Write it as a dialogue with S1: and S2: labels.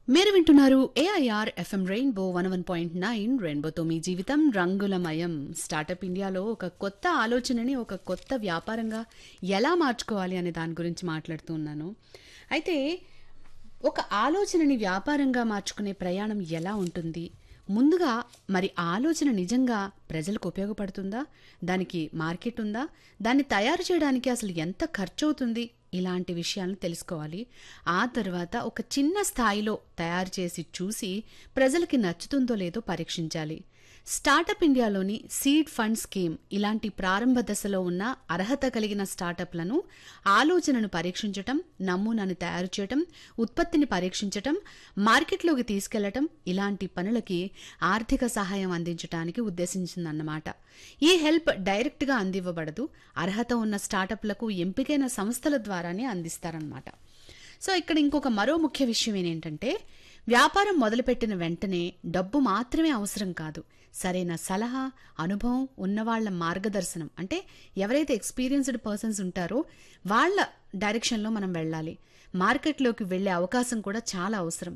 S1: మీరు వింటున్నారు AIR FM rainbow one one point nine రెయిన్బోతో మీ జీవితం రంగులమయం స్టార్టప్ ఇండియాలో ఒక కొత్త ఆలోచనని ఒక కొత్త వ్యాపారంగా ఎలా మార్చుకోవాలి అనే దాని గురించి మాట్లాడుతూ ఉన్నాను అయితే ఒక ఆలోచనని వ్యాపారంగా మార్చుకునే ప్రయాణం ఎలా ఉంటుంది ముందుగా మరి ఆ ఆలోచన నిజంగా ప్రజలకు ఉపయోగపడుతుందా దానికి మార్కెట్ ఉందా దాన్ని తయారు చేయడానికి అసలు ఎంత ఖర్చు అవుతుంది ఇలాంటి విషయాలను తెలుసుకోవాలి ఆ తర్వాత ఒక చిన్న స్థాయిలో తయారు చేసి చూసి ప్రజలకి నచ్చుతుందో లేదో పరీక్షించాలి స్టార్టప్ ఇండియాలోని సీడ్ ఫండ్ స్కీమ్ ఇలాంటి ప్రారంభ దశలో ఉన్న అర్హత కలిగిన స్టార్టప్లను ఆలోచనను పరీక్షించటం నమూనాను తయారు చేయటం ఉత్పత్తిని పరీక్షించటం మార్కెట్లోకి తీసుకెళ్లటం ఇలాంటి పనులకి ఆర్థిక సహాయం అందించడానికి ఉద్దేశించిందన్నమాట ఈ హెల్ప్ డైరెక్ట్గా అందివ్వబడదు అర్హత ఉన్న స్టార్టప్లకు ఎంపికైన సంస్థల ద్వారానే అందిస్తారన్నమాట సో ఇక్కడ ఇంకొక మరో ముఖ్య విషయం ఏంటంటే వ్యాపారం మొదలుపెట్టిన వెంటనే డబ్బు మాత్రమే అవసరం కాదు సరైన సలహా అనుభవం ఉన్నవాళ్ల మార్గదర్శనం అంటే ఎవరైతే ఎక్స్పీరియన్స్డ్ పర్సన్స్ ఉంటారో వాళ్ళ డైరెక్షన్లో మనం వెళ్ళాలి మార్కెట్లోకి వెళ్ళే అవకాశం కూడా చాలా అవసరం